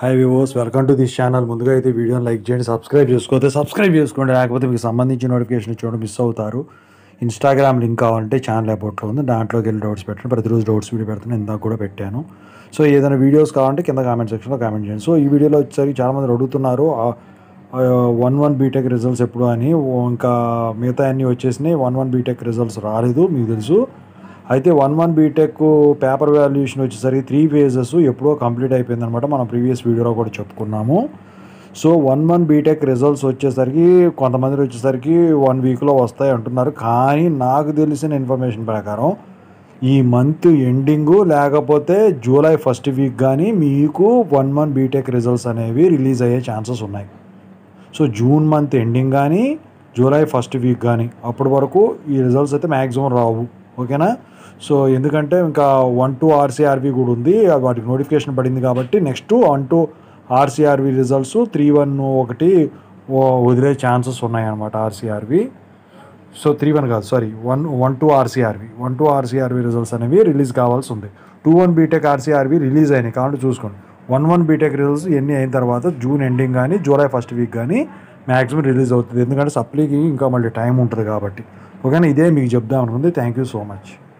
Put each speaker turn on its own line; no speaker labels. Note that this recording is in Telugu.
హై వివోస్ వెల్కమ్ టు దిస్ ఛానల్ ముందుగా అయితే వీడియోని లైక్ చేయండి సబ్స్క్రైబ్ చేసుకోతే సబ్స్క్రైబ్ చేసుకోండి లేకపోతే మీకు సంబంధించిన నోటిఫికేషన్ చూడండి మిస్ అవుతారు ఇన్స్టాగ్రామ్ లింక్ కావాలంటే ఛానల్ అబౌట్లో ఉంది దాంట్లోకి వెళ్ళి డౌట్స్ పెట్టండి ప్రతిరోజు డౌట్స్ వీడియో పెడుతున్నాను ఇందాక కూడా పెట్టాను సో ఏదైనా వీడియోస్ కావాలంటే కింద కామెంట్ సెక్షన్లో కామెంట్ చేయండి సో ఈ వీడియోలో వచ్చేసరికి చాలామంది అడుగుతున్నారు వన్ వన్ బీటెక్ రిజల్ట్స్ ఎప్పుడు అని ఇంకా మిగతా అన్నీ వచ్చేసినాయి వన్ వన్ బీటెక్ రిజల్ట్స్ రాలేదు మీకు తెలుసు అయితే one one BTech paper valuation వచ్చేసరికి త్రీ ఫేజెస్ ఎప్పుడో కంప్లీట్ అయిపోయింది అనమాట మనం ప్రీవియస్ వీడియోలో కూడా చెప్పుకున్నాము so one one BTech results వచ్చేసరికి కొంతమంది వచ్చేసరికి వన్ వీక్లో వస్తాయి అంటున్నారు కానీ నాకు తెలిసిన ఇన్ఫర్మేషన్ ప్రకారం ఈ మంత్ ఎండింగు లేకపోతే జూలై ఫస్ట్ వీక్ కానీ మీకు వన్ మంత్ బీటెక్ రిజల్ట్స్ అనేవి రిలీజ్ అయ్యే ఛాన్సెస్ ఉన్నాయి సో జూన్ మంత్ ఎండింగ్ కానీ జూలై ఫస్ట్ వీక్ కానీ అప్పటి వరకు ఈ రిజల్ట్స్ అయితే మ్యాక్సిమం రావు ఓకేనా సో ఎందుకంటే ఇంకా వన్ టూ ఆర్సీఆర్వి కూడా ఉంది అది వాటికి నోటిఫికేషన్ పడింది కాబట్టి next one two RCRV results three one ఒకటి ఓ- వదిలే ఛాన్సెస్ ఉన్నాయన్నమాట ఆర్సీఆర్వి సో త్రీ వన్ కాదు sorry one one two RCRV one two RCRV results అనేవి రిలీజ్ కావాల్సి ఉంది two one BTech RCRV release అయినాయి కాబట్టి చూసుకోండి వన్ వన్ బీటెక్ రిజల్ట్స్ ఎన్ని అయిన తర్వాత జూన్ ఎండింగ్ కానీ జూలై ఫస్ట్ వీక్ కానీ మ్యాక్సిమం రిలీజ్ అవుతుంది ఎందుకంటే సప్లీకి ఇంకా మళ్ళీ టైం ఉంటుంది కాబట్టి ఓకేనా ఇదే మీకు చెప్దాం అనుకుంది థ్యాంక్ యూ సో మచ్